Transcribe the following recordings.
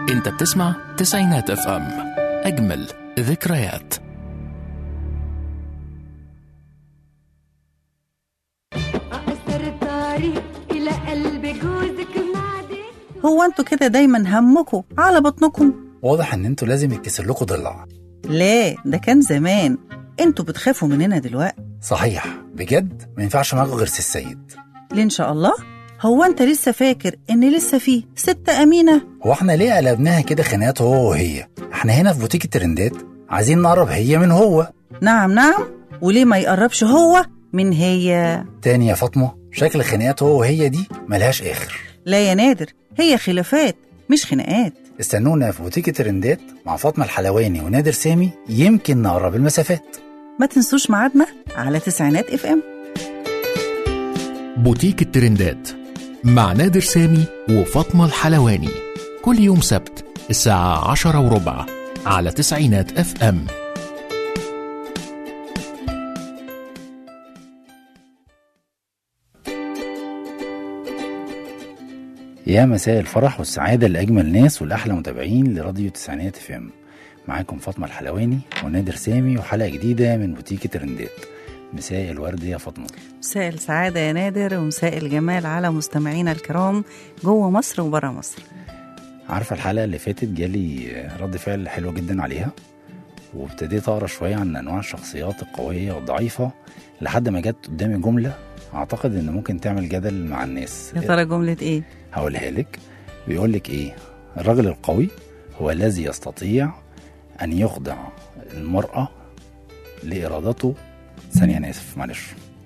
انت بتسمع تسعينات اف ام اجمل ذكريات أقصر الطريق إلى قلب جوزك معدي هو انتوا كده دايما همكم على بطنكم واضح ان انتوا لازم يتكسر لكم ضلع لا ده كان زمان انتوا بتخافوا مننا دلوقتي صحيح بجد ما ينفعش معاكم غير سي السيد ليه ان شاء الله هو انت لسه فاكر ان لسه فيه ست امينه هو احنا ليه قلبناها كده خناقات هو وهي احنا هنا في بوتيك الترندات عايزين نقرب هي من هو نعم نعم وليه ما يقربش هو من هي تاني يا فاطمه شكل خناقات هو وهي دي ملهاش اخر لا يا نادر هي خلافات مش خناقات استنونا في بوتيك الترندات مع فاطمه الحلواني ونادر سامي يمكن نقرب المسافات ما تنسوش ميعادنا على تسعينات اف ام بوتيك الترندات مع نادر سامي وفاطمة الحلواني كل يوم سبت الساعة عشرة وربع على تسعينات اف ام يا مساء الفرح والسعادة لأجمل ناس والأحلى متابعين لراديو تسعينات اف ام معاكم فاطمة الحلواني ونادر سامي وحلقة جديدة من بوتيك الترندات مساء الورد يا فاطمة مساء السعادة يا نادر ومساء الجمال على مستمعينا الكرام جوه مصر وبره مصر عارفة الحلقة اللي فاتت جالي رد فعل حلو جدا عليها وابتديت أقرأ شوية عن أنواع الشخصيات القوية والضعيفة لحد ما جت قدامي جملة أعتقد إن ممكن تعمل جدل مع الناس يا ترى جملة ايه؟ هقولها لك بيقول لك إيه الرجل القوي هو الذي يستطيع أن يخضع المرأة لإرادته ثانية أنا آسف معلش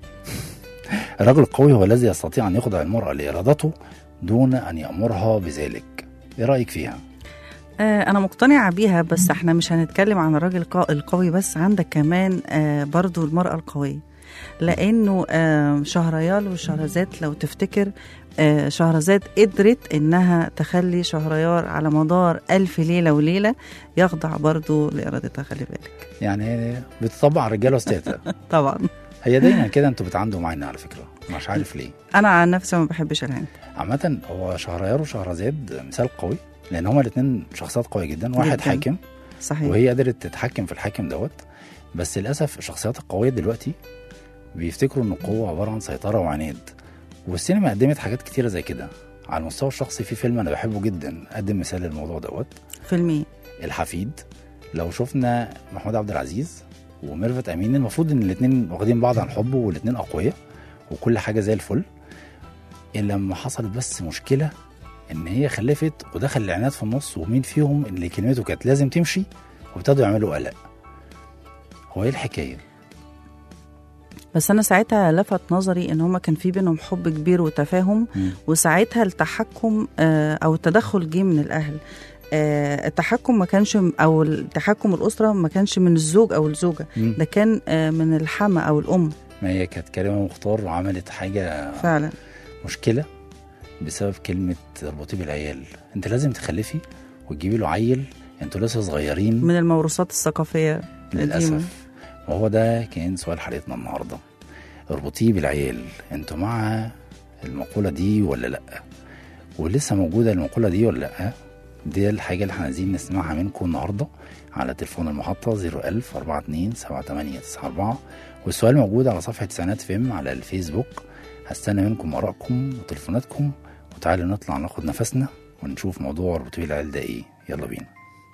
الرجل القوي هو الذي يستطيع أن يخضع المرأة لإرادته دون أن يأمرها بذلك إيه رأيك فيها؟ آه أنا مقتنعة بيها بس احنا مش هنتكلم عن الراجل القا- القوي بس عندك كمان آه برضو المرأة القوية لأنه آه شهريار وشهرزاد لو تفتكر آه شهرزاد قدرت إنها تخلي شهريار على مدار ألف ليلة وليلة يخضع برضو لإرادتها خلي بالك يعني بتطبع رجاله وستات طبعا هي دايما كده انتوا بتعندوا معانا على فكره مش عارف ليه أنا عن نفسي ما بحبش الهند عامة هو شهريار وشهرزاد مثال قوي لان هما الاثنين شخصيات قوية جدا واحد جداً. حاكم صحيح وهي قدرت تتحكم في الحاكم دوت بس للاسف الشخصيات القوية دلوقتي بيفتكروا ان القوة عبارة عن سيطرة وعناد والسينما قدمت حاجات كتيرة زي كده على المستوى الشخصي في فيلم انا بحبه جدا قدم مثال للموضوع دوت فيلم ايه؟ الحفيد لو شفنا محمود عبد العزيز وميرفت امين المفروض ان الاثنين واخدين بعض عن حب والاثنين اقوياء وكل حاجه زي الفل الا لما حصلت بس مشكله ان هي خلفت ودخل العناد في النص ومين فيهم اللي كلمته كانت لازم تمشي وابتدوا يعملوا قلق هو ايه الحكايه بس انا ساعتها لفت نظري ان هما كان في بينهم حب كبير وتفاهم مم. وساعتها التحكم آه، او التدخل جه من الاهل آه، التحكم ما كانش او التحكم الاسره ما كانش من الزوج او الزوجه مم. ده كان آه، من الحما او الام ما هي كانت كريمه مختار وعملت حاجه فعلا مشكله بسبب كلمه اربطيه بالعيال انت لازم تخلفي وتجيبي له عيل انتوا لسه صغيرين من الموروثات الثقافيه القديمة. للأسف وهو ده كان سؤال حلقتنا النهاردة اربطيه بالعيال انتوا مع المقولة دي ولا لأ ولسه موجودة المقولة دي ولا لأ دي الحاجة اللي احنا عايزين نسمعها منكم النهاردة على تليفون المحطة 01000 42 7894 والسؤال موجود على صفحة تسعينات فيم على الفيسبوك هستنى منكم آرائكم وتليفوناتكم وتعالوا نطلع ناخد نفسنا ونشوف موضوع اربطيه بالعيال ده ايه يلا بينا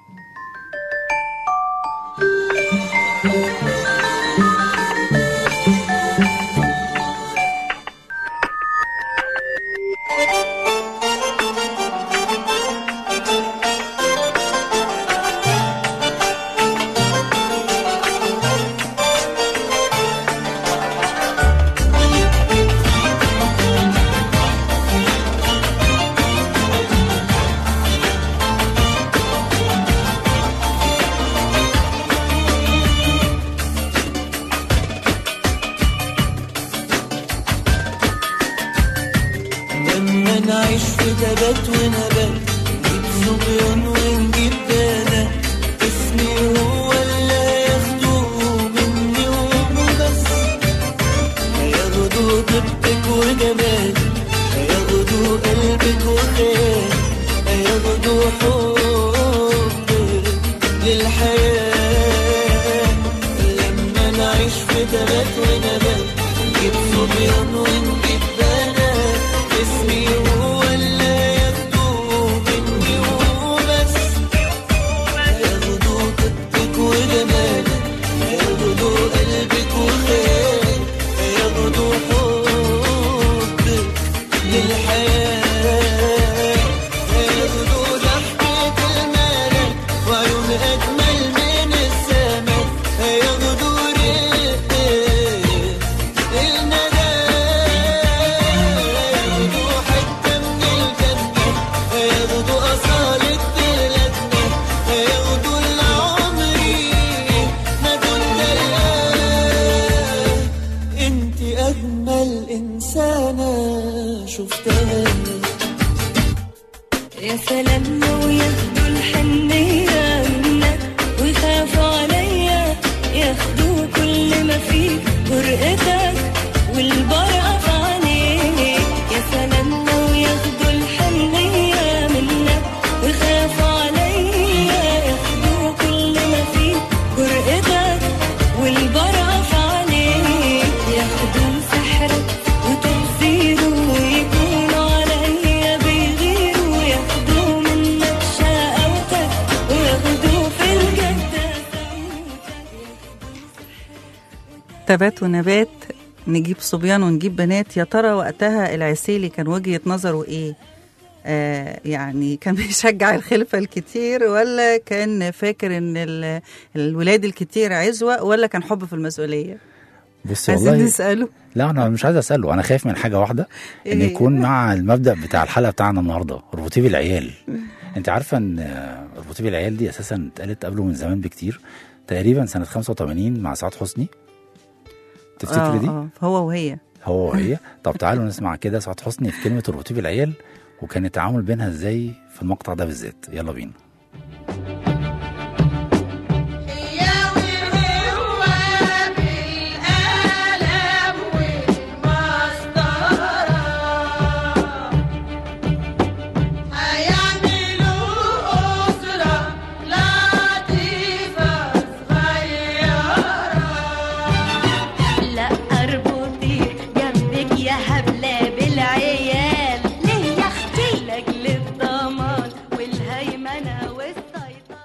لما نعيش في تبات ونبات نجيب صبيان ونجيب بنات اسمي هو اللي ياخدوه مني وبس هياخدوا طيبتك وجمالك هياخدوا قلبك وخيالك هياخدوا حبك للحياة لما نعيش في تبات ونبات نجيب صبيان ونجيب بنات اسمي هو اللي ياخدوه مني وبس ياخدوا طيبتك وجمالك ياخدوا قلبك وخيالك ياخدوا حبك للحياة ياخدوا ضحكة الملك وعيون أجمل من السماء ياخدوا رقة الندى ياخدوا حتة من الجنة ياخدوا أصالة بلادنا ياخدوا العمري ما كنت انت أجمل إنسانة شفتها يا سلام لو ياخدوا الحنية منك ويخافوا عليا ياخدوا كل ما فيك جرأتك والبرقة في عينيك يا سلام لو ياخدوا الحنية منك ويخافوا عليا ياخدوا كل ما فيك جرأتك والبرقة في عينيك ياخدوا سحرك وتأثيره ويكونوا عليا بيغيروا ياخدوا منك شقاوتك وياخدوا في الجد تبات ونبات نجيب صبيان ونجيب بنات يا ترى وقتها العسيلي كان وجهة نظره ايه آه يعني كان بيشجع الخلفة الكتير ولا كان فاكر ان ال- الولاد الكتير عزوة ولا كان حب في المسؤولية بصي عايزين والله نسأله لا انا مش عايز اساله انا خايف من حاجه واحده ان إيه؟ يكون مع المبدا بتاع الحلقه بتاعنا النهارده اربطيه بالعيال انت عارفه ان آه، اربطيه بالعيال دي اساسا اتقالت قبله من زمان بكتير تقريبا سنه 85 مع سعاد حسني تفتكري دي آه هو وهي هو وهي طب تعالوا نسمع كده سعاد حسني في كلمه اربطيه بالعيال وكان التعامل بينها ازاي في المقطع ده بالذات يلا بينا لا اربطي جنبك يا هبله بالعيال ليه يا اختي لاجل الضمان والهيمنه والسيطره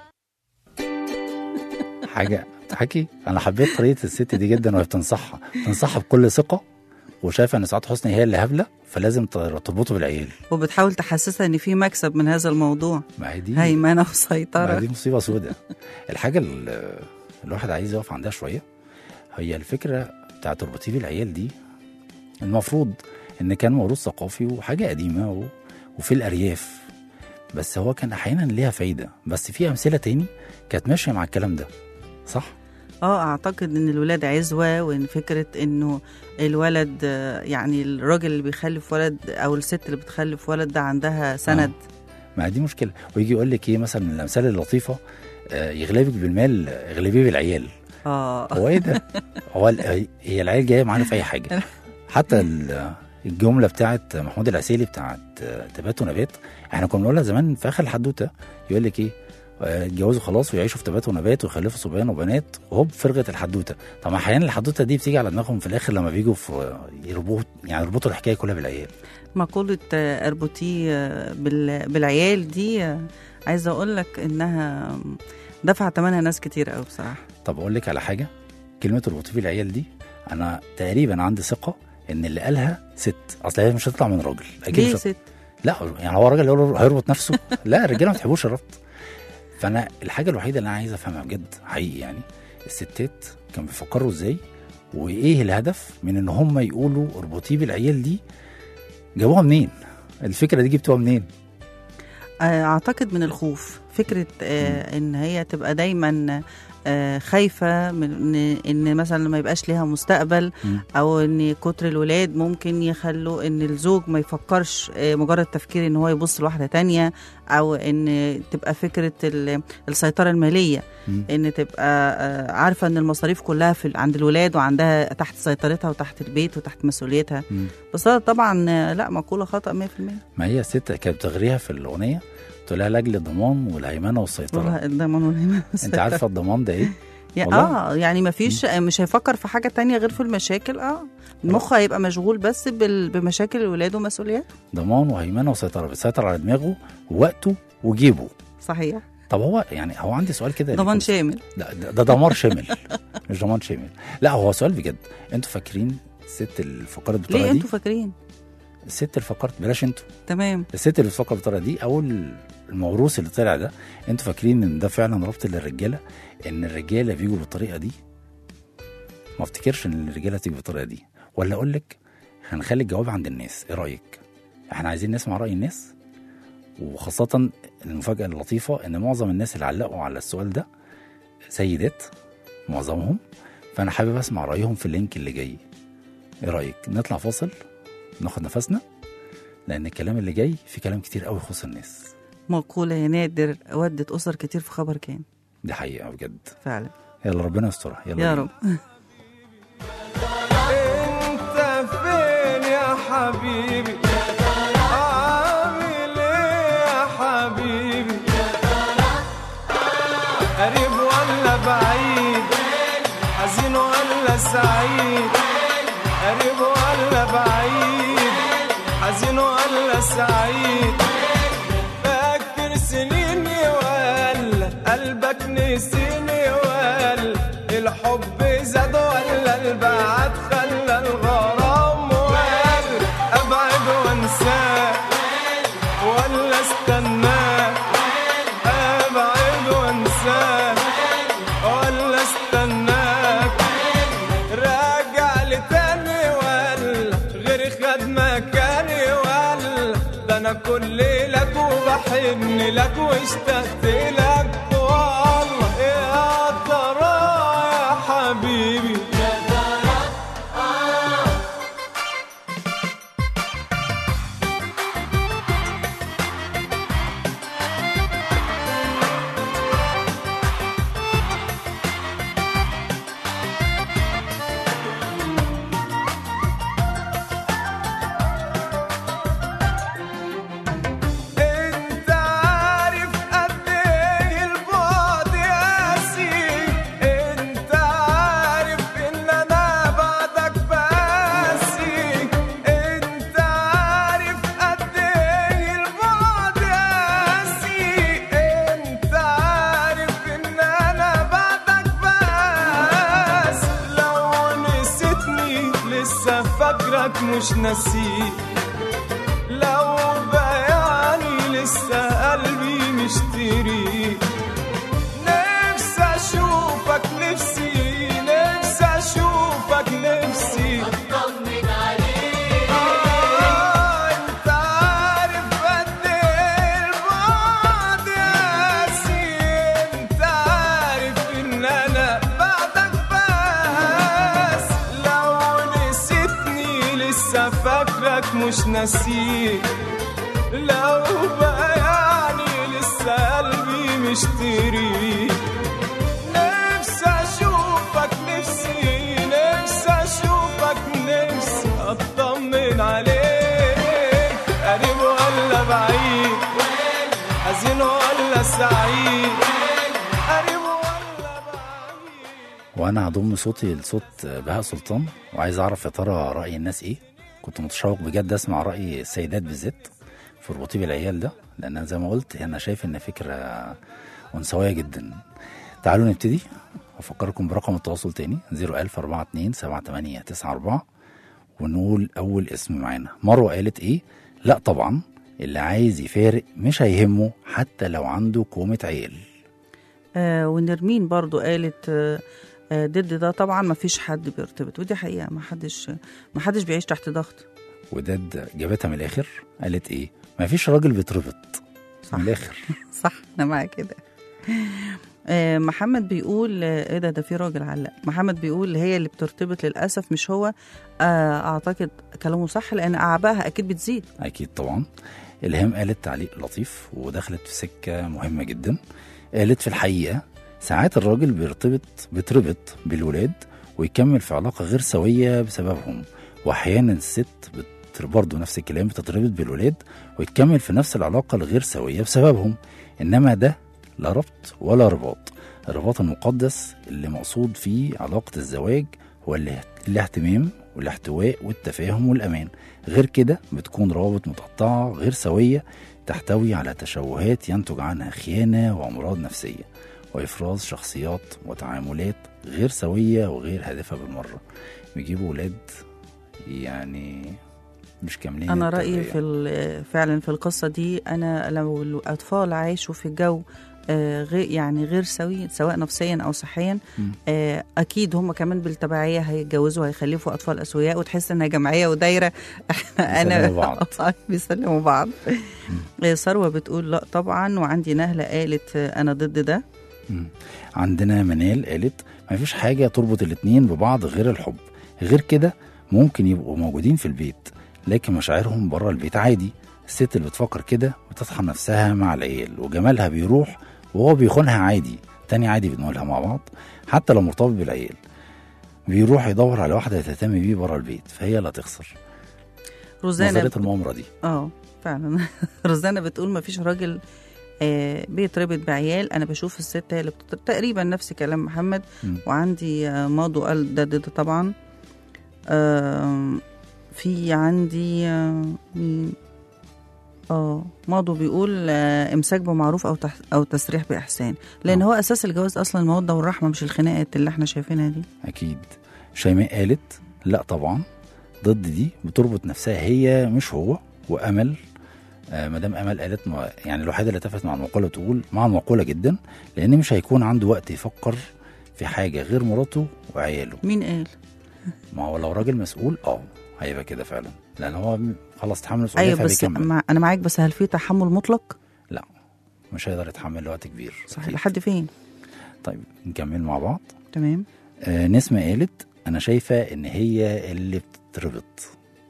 حاجه تحكي انا حبيت طريقه الست دي جدا وهي بتنصحها بتنصحها بكل ثقه وشايفه ان سعاد حسني هي اللي هبله فلازم تربطه بالعيال وبتحاول تحسسها ان في مكسب من هذا الموضوع ما هي دي هيمنة ما وسيطرة دي مصيبه سوداء الحاجه اللي الواحد عايز يقف عندها شويه هي الفكره بتاعت اربطيه بالعيال دي المفروض ان كان موروث ثقافي وحاجه قديمه و... وفي الارياف بس هو كان احيانا ليها فايده بس في امثله تاني كانت ماشيه مع الكلام ده صح اه اعتقد ان الولاد عزوة وان فكرة انه الولد آه، يعني الراجل اللي بيخلف ولد او الست اللي بتخلف ولد ده عندها سند ما دي مشكله ويجي يقول لك ايه مثلا من الامثال اللطيفه آه، يغلبك بالمال اغلبيه بالعيال اه هو ايه ده؟ هو ال- هي العيال جايه معانا في اي حاجه حتى ال- الجمله بتاعت محمود العسيلي بتاعت تبات ونبات احنا كنا بنقولها زمان في اخر الحدوته يقول لك ايه آه، يتجوزوا خلاص ويعيشوا في تبات ونبات ويخلفوا صبيان وبنات وهوب فرغت الحدوته طب احيانا الحدوته دي بتيجي على دماغهم في الاخر لما بيجوا في يربطوا يعني يربطوا الحكايه كلها بالعيال مقولة آه، اربطيه آه، بال- بالعيال دي آه، عايزة اقول لك انها دفع ثمنها ناس كتير قوي بصراحة طب اقول لك على حاجه كلمه اربطيه بالعيال دي انا تقريبا عندي ثقه ان اللي قالها ست اصل هي مش هتطلع من راجل اكيد ليه مش هت- ست لا يعني هو راجل يقول هيربط نفسه لا الرجاله ما بتحبوش الربط فانا الحاجه الوحيده اللي انا عايز افهمها بجد حقيقي يعني الستات كانوا بيفكروا ازاي وايه الهدف من ان هم يقولوا اربطيه بالعيال دي جابوها منين الفكره دي جبتوها منين آه، اعتقد من الخوف فكره آه ان هي تبقى دايما آه خايفه من ان, إن مثلا ما يبقاش ليها مستقبل مم. او ان كتر الولاد ممكن يخلوا ان الزوج ما يفكرش آه مجرد تفكير ان هو يبص لواحده تانية او ان تبقى فكره ال- السيطره الماليه مم. ان تبقى آه عارفه ان المصاريف كلها في عند الولاد وعندها تحت سيطرتها وتحت البيت وتحت مسؤوليتها مم. بس ده طبعا آه، لا مقوله خطا 100% ما هي الست كانت بتغريها في الاغنيه تقول لها لاجل الضمان والهيمنه والسيطره والله الضمان والهيمنة انت عارفه الضمان ده ايه يا والله؟ اه يعني ما فيش مش هيفكر في حاجه تانية غير في المشاكل اه المخ هيبقى مشغول بس بال- بمشاكل الولاد ومسؤوليات ضمان وهيمنه وسيطره بيسيطر على دماغه ووقته وجيبه صحيح طب هو يعني هو عندي سؤال كده ضمان ليكم. شامل لا ده, ده دمار شامل مش ضمان شامل لا هو سؤال بجد انتوا فاكرين الست اللي فكرت ليه بالطريقه دي انتوا فاكرين الست اللي فكرت بلاش انتوا تمام الست اللي بتفكر بالطريقه دي او الموروث اللي طلع ده انتوا فاكرين ان ده فعلا ربط للرجاله ان الرجاله بيجوا بالطريقه دي ما افتكرش ان الرجاله تيجي بالطريقه دي ولا اقول لك هنخلي الجواب عند الناس ايه رايك احنا عايزين نسمع راي الناس وخاصه المفاجاه اللطيفه ان معظم الناس اللي علقوا على السؤال ده سيدات معظمهم فانا حابب اسمع رايهم في اللينك اللي جاي ايه رايك نطلع فاصل ناخد نفسنا لان الكلام اللي جاي في كلام كتير قوي يخص الناس مقولة يا نادر ودت أسر كتير في خبر كان دي حقيقه بجد فعلا يلا ربنا يسترها يلا يا بينا. رب انت فين يا حبيبي عامل ايه يا حبيبي قريب ولا بعيد حزين ولا سعيد قريب ولا بعيد حزين ولا سعيد فاكر سنيني ولا قلبك نسيني ولا الحب زاد ولا البعد خلى الغرام ولا ابعد وانساك ولا استناك ابعد وانساك ولا استناك راجع لتاني ولا غير خد مكاني ولا ده انا كل لك وبحن لك واشتقت لك والله يا ترى يا حبيبي انت عارف قد ايه البعد قاسي انت عارف ان انا بعدك باسي انت عارف قد ايه البعد قاسي انت عارف ان انا بعدك بس لو نسيتني لسه فاكرك مش نسيت لو بيعني لسه قلبي مشتري نفسي اشوفك نفسي نفسي اشوفك نفسي اطمن عليك آه انت عارف قد ايه البعد قاسي انت عارف ان انا بعدك بس لو نسيتني لسه فاكرك مش نسيت لو بيعني لسه قلبي مشتري نفسي اشوفك نفسي نفسي اشوفك نفسي اطمن عليك قريب ولا بعيد حزين ولا سعيد قريب ولا بعيد وانا هضم صوتي لصوت بهاء سلطان وعايز اعرف يا ترى راي الناس ايه كنت متشوق بجد اسمع راي السيدات بالذات في اربطي بالعيال ده لان أنا زي ما قلت انا شايف ان فكره انثويه جدا تعالوا نبتدي افكركم برقم التواصل تاني 01042 ونقول اول اسم معانا مروه قالت ايه لا طبعا اللي عايز يفارق مش هيهمه حتى لو عنده كومه عيال آه ونرمين برضو قالت آه آه ضد ده طبعا ما فيش حد بيرتبط ودي حقيقة ما حدش ما حدش بيعيش تحت ضغط وداد جابتها من الاخر قالت ايه مفيش راجل بيتربط صح. من الاخر صح انا معاك كده آه، محمد بيقول آه، ايه ده ده في راجل علق محمد بيقول هي اللي بترتبط للاسف مش هو آه، اعتقد كلامه صح لان اعبائها اكيد بتزيد اكيد طبعا الهام قالت تعليق لطيف ودخلت في سكه مهمه جدا قالت في الحقيقه ساعات الراجل بيرتبط بيتربط بالولاد ويكمل في علاقه غير سويه بسببهم واحيانا الست برضه نفس الكلام بتتربط بالولاد ويتكمل في نفس العلاقة الغير سوية بسببهم إنما ده لا ربط ولا رباط الرباط المقدس اللي مقصود فيه علاقة الزواج هو اله- الاهتمام والاحتواء والتفاهم والأمان غير كده بتكون روابط متقطعة غير سوية تحتوي على تشوهات ينتج عنها خيانة وأمراض نفسية وإفراز شخصيات وتعاملات غير سوية وغير هادفة بالمرة بيجيبوا ولاد يعني مش كاملين انا رايي التربية. في ال- فعلا في القصه دي انا لو الاطفال عاشوا في جو آه، غير يعني غير سوي سواء نفسيا او صحيا مم. آه، اكيد هم كمان بالتبعيه هيتجوزوا هيخلفوا اطفال اسوياء وتحس انها جمعيه ودايره احنا انا بيسلموا بعض. آه، بيسلموا بعض آه، ثروه بتقول لا طبعا وعندي نهله قالت آه، انا ضد ده مم. عندنا منال قالت ما فيش حاجة تربط الاتنين ببعض غير الحب غير كده ممكن يبقوا موجودين في البيت لكن مشاعرهم بره البيت عادي الست اللي بتفكر كده بتطحن نفسها مع العيال وجمالها بيروح وهو بيخونها عادي تاني عادي بنقولها مع بعض حتى لو مرتبط بالعيال بيروح يدور على واحدة تهتم بيه بره البيت فهي لا تخسر روزانا نظرية المؤامرة دي اه فعلا روزانا بتقول ما فيش راجل آه بيتربط بعيال انا بشوف الست هي اللي بتتر... تقريبا نفس كلام محمد مم. وعندي آه ماضو قال ده, ده, ده طبعا آه في عندي آه مين؟ اه ماضو بيقول آه امساك بمعروف او تح... او تسريح باحسان لان آه. هو اساس الجواز اصلا الموده والرحمه مش الخناقات اللي احنا شايفينها دي أكيد شيماء قالت لا طبعا ضد دي بتربط نفسها هي مش هو وأمل آه مدام أمل قالت ما يعني الوحيدة اللي اتفقت مع المقولة تقول مع المقولة جدا لأن مش هيكون عنده وقت يفكر في حاجة غير مراته وعياله مين قال ما هو لو راجل مسؤول اه هيبقى كده فعلا لأن هو خلاص تحمل المسؤولية ايوه بس فبيكمل مع... انا معاك بس هل في تحمل مطلق لا مش هيقدر يتحمل وقت كبير صح أكيد. لحد فين طيب نكمل مع بعض تمام آه نسمة قالت أنا شايفة إن هي اللي بتتربط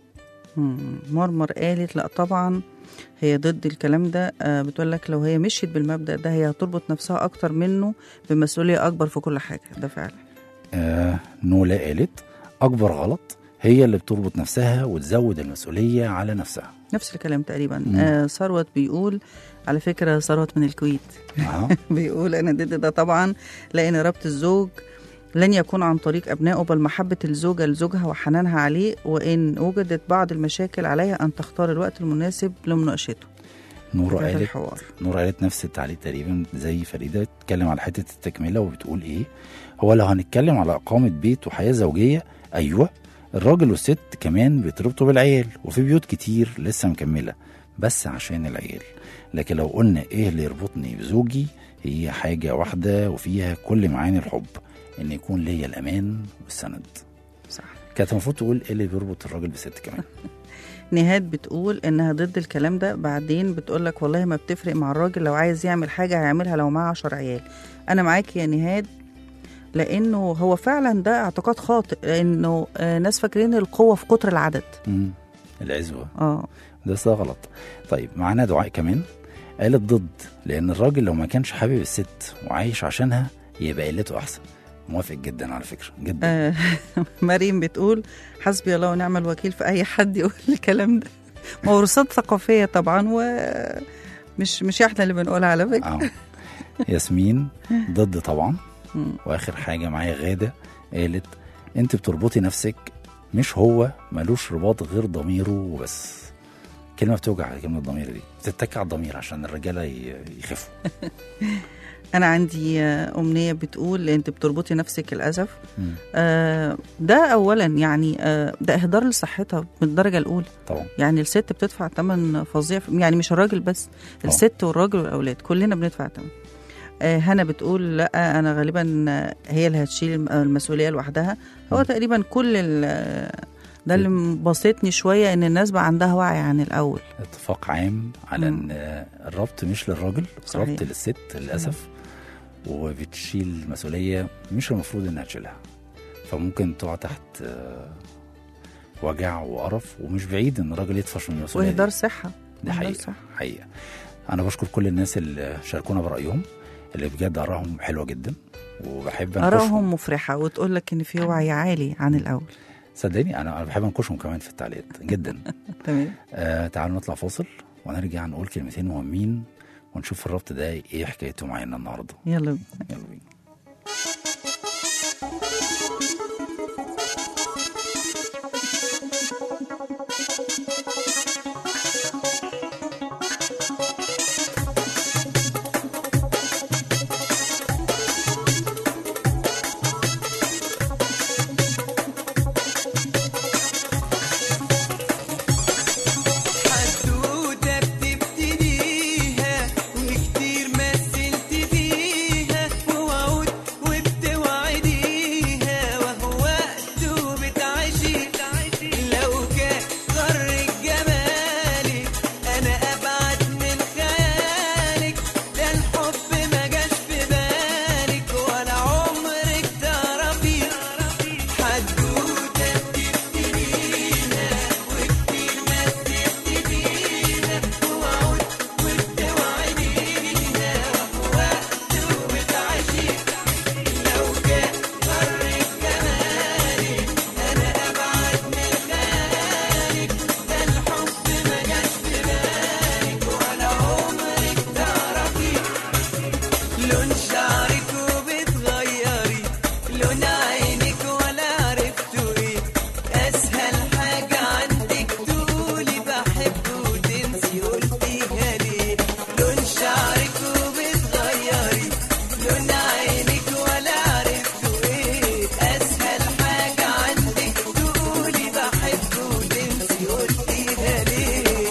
مم. مرمر قالت لا طبعا هي ضد الكلام ده آه بتقول لك لو هي مشيت بالمبدأ ده هي هتربط نفسها أكتر منه بمسؤولية أكبر في كل حاجة ده فعلا آه نولا قالت أكبر غلط هي اللي بتربط نفسها وتزود المسؤولية على نفسها نفس الكلام تقريبا مم. آه ثروت بيقول على فكرة ثروت من الكويت أها بيقول أنا ضد ده طبعا لأن ربط الزوج لن يكون عن طريق أبنائه بل محبة الزوجة لزوجها وحنانها عليه وإن وجدت بعض المشاكل عليها أن تختار الوقت المناسب لمناقشته نورا هذا قالت الحوار نورا قالت نفس التعليق تقريبا زي فريدة بتتكلم على حتة التكملة وبتقول إيه هو لو هنتكلم على إقامة بيت وحياة زوجية أيوة الراجل والست كمان بيتربطوا بالعيال وفي بيوت كتير لسه مكملة بس عشان العيال لكن لو قلنا إيه اللي يربطني بزوجي هي حاجة واحدة وفيها كل معاني الحب إن يكون ليا الأمان والسند صح كانت المفروض تقول إيه اللي بيربط الراجل بالست كمان نهاد بتقول انها ضد الكلام ده بعدين بتقول لك والله ما بتفرق مع الراجل لو عايز يعمل حاجه هيعملها لو معاه 10 عيال انا معاك يا نهاد لانه هو فعلا ده اعتقاد خاطئ لانه آه، ناس فاكرين القوه في كتر العدد مم. العزوة اه ده ده غلط طيب معانا دعاء كمان قالت ضد لان الراجل لو ما كانش حابب الست وعايش عشانها يبقى قلته احسن موافق جدا على فكره جدا آه، مريم بتقول حسبي الله ونعم الوكيل في اي حد يقول الكلام ده موروثات ثقافيه طبعا ومش مش احنا اللي بنقولها على فكره اه ياسمين ضد طبعا مم. واخر حاجه معايا غاده قالت انت بتربطي نفسك مش هو ملوش رباط غير ضميره وبس كلمه بتوجع كلمه ضمير دي بتتك على الضمير عشان الرجاله ي- يخفوا انا عندي آه، امنيه بتقول انت بتربطي نفسك للاسف مم. آه، ده اولا يعني آه، ده اهدار لصحتها من الدرجه الاولى طبعا يعني الست بتدفع ثمن فظيع يعني مش الراجل بس آه. الست والراجل والاولاد كلنا بندفع ثمن آه، هنا بتقول لا انا غالبا آه، هي اللي هتشيل الم- المسؤوليه لوحدها هو مم. تقريبا كل ال- آه، ده اللي مبسطني شويه ان الناس بقى عندها وعي عن الاول اتفاق عام على مم. ان الربط مش للراجل صحيح. ربط للست للاسف وبتشيل مسؤوليه مش المفروض انها تشيلها فممكن تقع تحت آه، وجع وقرف ومش بعيد ان الراجل يطفش من المسؤوليه واهدار دي. صحه دي إهدار حقيقه صحة. حقيقه انا بشكر كل الناس اللي شاركونا برايهم اللي بجد ارائهم حلوه جدا وبحب أنكشهم. ارائهم مفرحه وتقول لك ان في وعي عالي عن الاول صدقني انا انا بحب انكشهم كمان في التعليقات جدا تمام آه تعالوا نطلع فاصل ونرجع نقول كلمتين مهمين ونشوف الربط ده ايه حكايته معانا النهارده يلا بينا. يلا بينا حدوتة بتبتديها وكتير مثلت فيها ووعود وبتوعديها وهو وقته بتعيشي لو كان غرك جمالك أنا أبعد من خيالك ده الحب ما جاش في بالك ولا عمرك تعرفي حدوتة بتبتديها وكتير مثلت فيها ووعود وبتوعديها ووقته بتعيشي لو كان غرك جمالك أنا أبعد من خيالك ده الحب ما جاش في بالك ولا عمرك تعرفي لون شعرك وبتغيري لون عينك ولا عرفتوا ايه اسهل حاجة عندك تقولي بحب وتنسي قلتيها ليه لون شعرك وبتغيري لون عينك ولا عرفتوا ايه اسهل حاجة عندك تقولي بحب وتنسي قلتيها ليه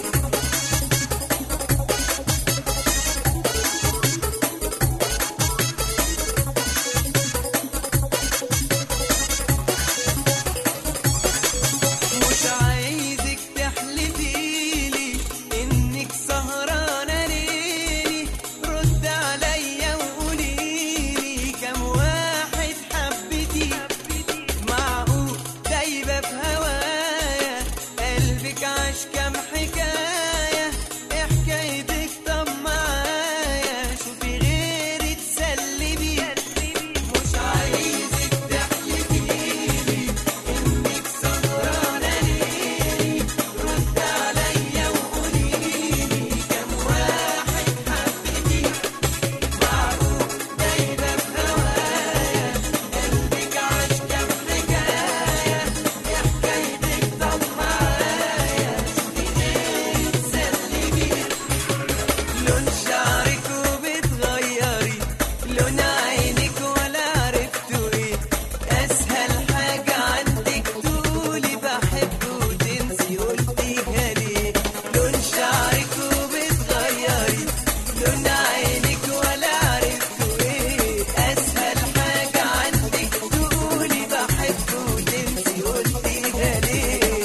مش عايزك تحلفيلي انك سهرانة ليلي رد عليا وقوليلي كم واحد حبتي معقول دايبة في هوايا قلبك عاش كم حكاية إيه حكايتك طب معايا شوفي غيري تسلي بيه مش عايزك تحلفيلي انك سهرانة ليلي رد عليا وقوليلي كم واحد حبتي معقول دايبة في هوايا قلبك عاش كم حكاية إيه حكايتك طب معايا شوفي غيري تسلي بيه لون شعرك وبتغيري لون عينك ولا عرفتوا ايه اسهل حاجة عندك تقولي بحب وتنسي قلتيها ليه لون شعرك وبتغيري لون عينك ولا عرفتوا ايه اسهل حاجة عندك تقولي بحب وتنسي قلتيها ليه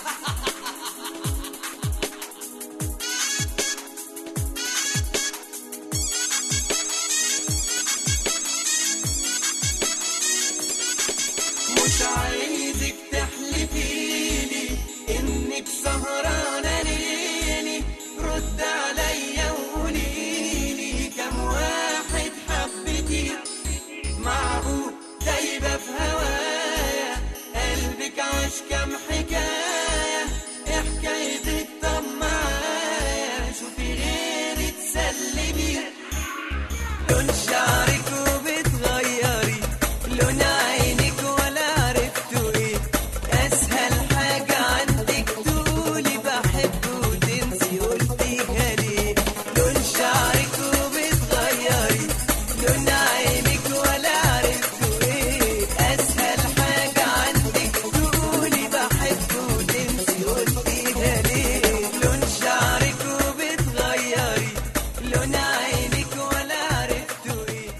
مش عايزك تحلفيلي انك سهرانة ليلي رد عليا وقوليلي كم واحد حبتي معقول دايبة في هوايا قلبك عاش كم حكاية إيه حكايتك طب معايا شوفي غيري تسلي بيه لون شعرك وبتغيري لون عينك ولا عرفتوا ايه اسهل حاجة عندك تقولي بحب وتنسي قلتيها ليه لون شعرك وبتغيري لون عينك ولا عرفتوا ايه اسهل حاجة عندك تقولي بحب وتنسي قلتيها ليه لون شعرك وبتغيري لون عينك ولا عرفتوا ايه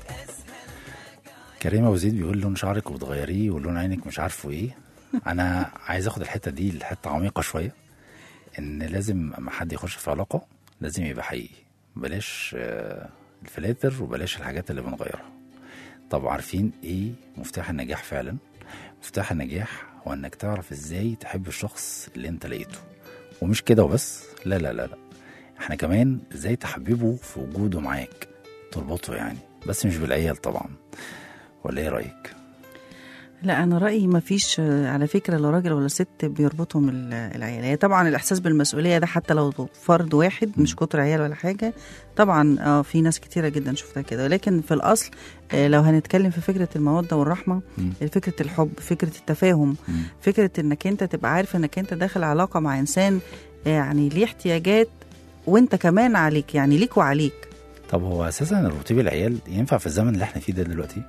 كريم ابو زيد بيقول لون شعرك وبتغيريه ولون عينك مش عارفه ايه انا عايز اخد الحته دي لحته عميقه شويه ان لازم اما حد يخش في علاقه لازم يبقى حقيقي بلاش آه، الفلاتر وبلاش الحاجات اللي بنغيرها طب عارفين ايه مفتاح النجاح فعلا مفتاح النجاح هو انك تعرف ازاي تحب الشخص اللي انت لقيته ومش كده وبس لا لا لا لا احنا كمان ازاي تحببه في وجوده معاك تربطه يعني بس مش بالعيال طبعا ولا ايه رايك لا انا رايي ما فيش آه، على فكره لا راجل ولا ست بيربطهم ال- العيال هي طبعا الاحساس بالمسؤوليه ده حتى لو فرد واحد مش كتر عيال ولا حاجه طبعا اه في ناس كتيره جدا شفتها كده ولكن في الاصل آه، لو هنتكلم في فكره الموده والرحمه مم. فكره الحب فكره التفاهم مم. فكره انك انت تبقى عارف انك انت داخل علاقه مع انسان آه، يعني ليه احتياجات وانت كمان عليك يعني ليك وعليك طب هو اساسا الرطيب العيال ينفع في الزمن اللي احنا فيه ده دلوقتي؟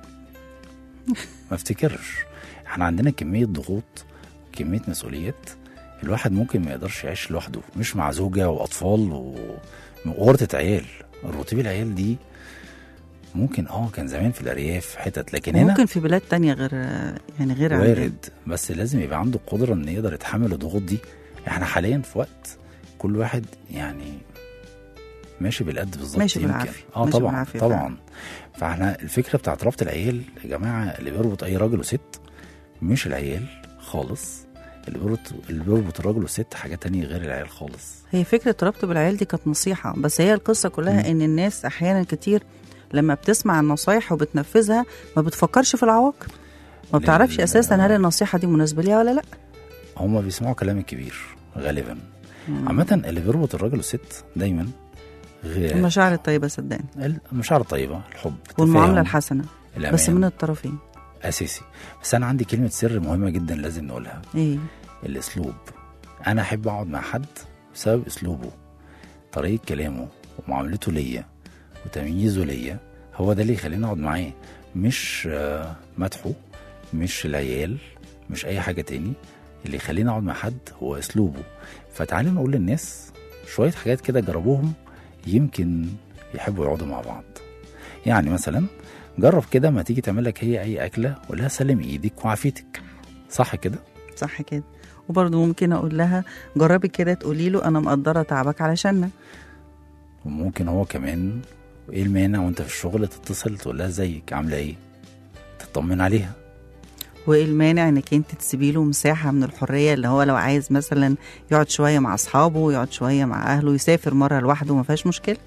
ما افتكرش احنا عندنا كميه ضغوط كميه مسؤوليات الواحد ممكن ما يقدرش يعيش لوحده مش مع زوجه واطفال و- وورطه عيال الرطيب العيال دي ممكن اه كان زمان في الارياف حتت لكن هنا ممكن في بلاد تانية غير آه، يعني غير عندنا. وارد بس لازم يبقى عنده القدره ان يقدر يتحمل الضغوط دي احنا حاليا في وقت كل واحد يعني ماشي بالقد بالظبط ماشي يمكن. بالعافية. اه ماشي طبعا بالعافية طبعا فاحنا الفكره بتاعت ربط العيال يا جماعه اللي بيربط اي راجل وست مش العيال خالص اللي بيربط اللي بيربط الراجل والست حاجه تانية غير العيال خالص هي فكرة ربط بالعيال دي كانت نصيحة بس هي القصة كلها مم. إن الناس أحيانا كتير لما بتسمع النصايح وبتنفذها ما بتفكرش في العواقب ما لل- بتعرفش أساسا هل النصيحة دي مناسبة ليها ولا لأ هما بيسمعوا كلام الكبير غالبا عامه اللي بيربط الراجل والست دايما غير المشاعر الطيبة صدقني المشاعر الطيبه الحب والمعاملة التفاهم، الحسنة الأمان. بس من الطرفين اساسي بس انا عندي كلمه سر مهمه جدا لازم نقولها إيه الاسلوب انا احب اقعد مع حد بسبب اسلوبه طريقه كلامه ومعاملته ليا وتمييزه ليا هو ده اللي يخليني اقعد معاه مش آه، مدحه مش العيال مش اي حاجه تاني اللي يخليني اقعد مع حد هو اسلوبه فتعالي نقول للناس شويه حاجات كده جربوهم يمكن يحبوا يقعدوا مع بعض يعني مثلا جرب كده ما تيجي تعمل لك هي اي اكله قول لها سلم ايدك وعافيتك صح كده صح كده وبرضه ممكن أقول لها جربي كده تقولي له أنا مقدرة تعبك علشاننا وممكن هو كمان ايه المانع وانت في الشغل تتصل تقول لها ازيك عامله ايه تطمن عليها وايه المانع انك انت تسيبي له مساحه من الحريه اللي هو لو عايز مثلا يقعد شويه مع اصحابه يقعد شويه مع اهله يسافر مره لوحده ما فيهاش مشكله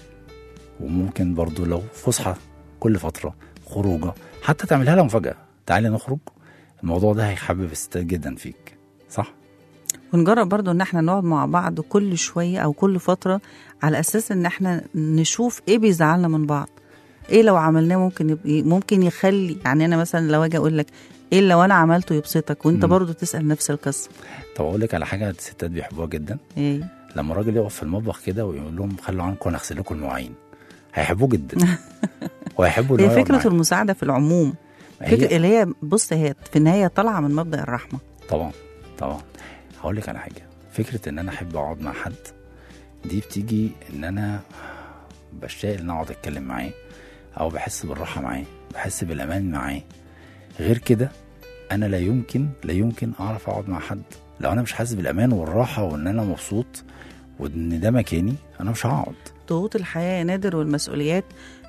وممكن برضو لو فسحه كل فتره خروجه حتى تعملها لها مفاجاه تعالي نخرج الموضوع ده هيحبب الستات جدا فيك صح ونجرب برضو ان احنا نقعد مع بعض كل شويه او كل فتره على اساس ان احنا نشوف ايه بيزعلنا من بعض ايه لو عملناه ممكن يبقى ممكن يخلي يعني انا مثلا لو اجي اقول لك ايه لو انا عملته يبسطك وانت مم. برضو تسال نفس القصه طب اقول لك على حاجه الستات بيحبوها جدا ايه لما الراجل يقف في المطبخ كده ويقول لهم خلوا عنكم انا اغسل لكم المواعين هيحبوه جدا وهيحبوا إن هو هي يقعد فكره معاهم. المساعده في العموم هي- فكره اللي هي بص هي في النهايه طالعه من مبدا الرحمه طبعا طبعا هقول لك على حاجه فكره ان انا احب اقعد مع حد دي بتيجي ان انا بشتاق ان اقعد اتكلم معاه او بحس بالراحه معاه بحس بالامان معاه غير كده انا لا يمكن لا يمكن اعرف اقعد مع حد لو انا مش حاسس بالامان والراحه وان انا مبسوط وان ده مكاني انا مش هقعد ضغوط الحياه يا نادر والمسؤوليات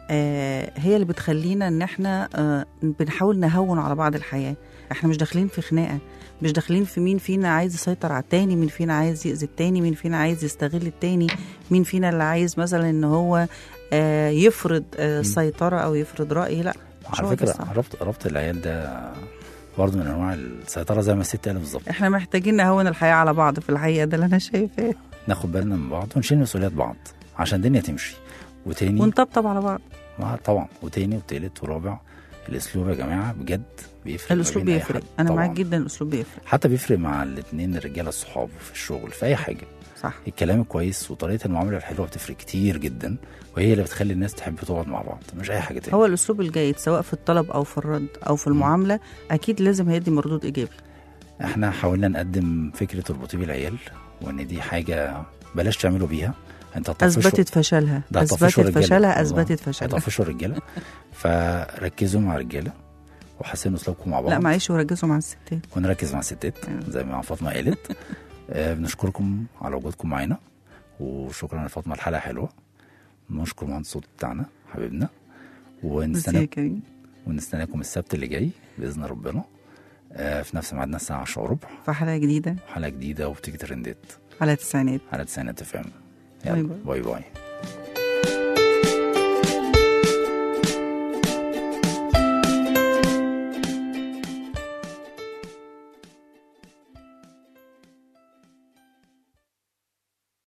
آه هي اللي بتخلينا ان احنا آه بنحاول نهون على بعض الحياه احنا مش داخلين في خناقه مش داخلين في مين فينا عايز يسيطر على التاني مين فينا عايز يأذي التاني مين فينا عايز يستغل التاني مين فينا اللي عايز مثلا ان هو آه يفرض آه السيطره او يفرض راي لا مش هو على ده فكره الصح. ربط ربط العيال ده برضه من انواع السيطره زي ما الست قالت بالظبط احنا محتاجين نهون الحياه على بعض في الحقيقه ده اللي انا شايفاه ناخد بالنا من بعض ونشيل مسؤوليات بعض عشان الدنيا تمشي وتاني ونطبطب على بعض ما طبعا وتاني وتالت ورابع الاسلوب يا جماعه بجد بيفرق ما الاسلوب بين أي بيفرق حد. انا طبعاً. معاك جدا الاسلوب بيفرق حتى بيفرق مع الاثنين الرجاله الصحاب في الشغل في اي حاجه صح الكلام الكويس وطريقه المعامله الحلوه بتفرق كتير جدا وهي اللي بتخلي الناس تحب تقعد مع بعض مش اي حاجه تاني هو الاسلوب الجيد سواء في الطلب او في الرد او في المعامله اكيد لازم هيدي مردود ايجابي احنا حاولنا نقدم فكره اربطي بالعيال وان دي حاجه بلاش تعملوا بيها انت هتطفشوا- اثبتت فشلها ده هتطفشوا اثبتت الرجالة. فشلها والله. اثبتت فشلها هتطفشوا الرجاله فركزوا مع الرجاله وحسنوا اسلوبكم مع بعض لا معلش وركزوا مع الستات ونركز مع الستات زي ما فاطمه قالت آه، بنشكركم على وجودكم معانا وشكرا لفاطمه الحلقه حلوه نشكر مهندس الصوت بتاعنا حبيبنا ميرسي يا ونستنى كريم ونستناكم السبت اللي جاي باذن ربنا آه، في نفس ميعادنا الساعه 10 وربع في حلقه جديده حلقه جديده وبتيجي ترندات على التسعينات على تسعينات اف ام باي يلا باي. باي باي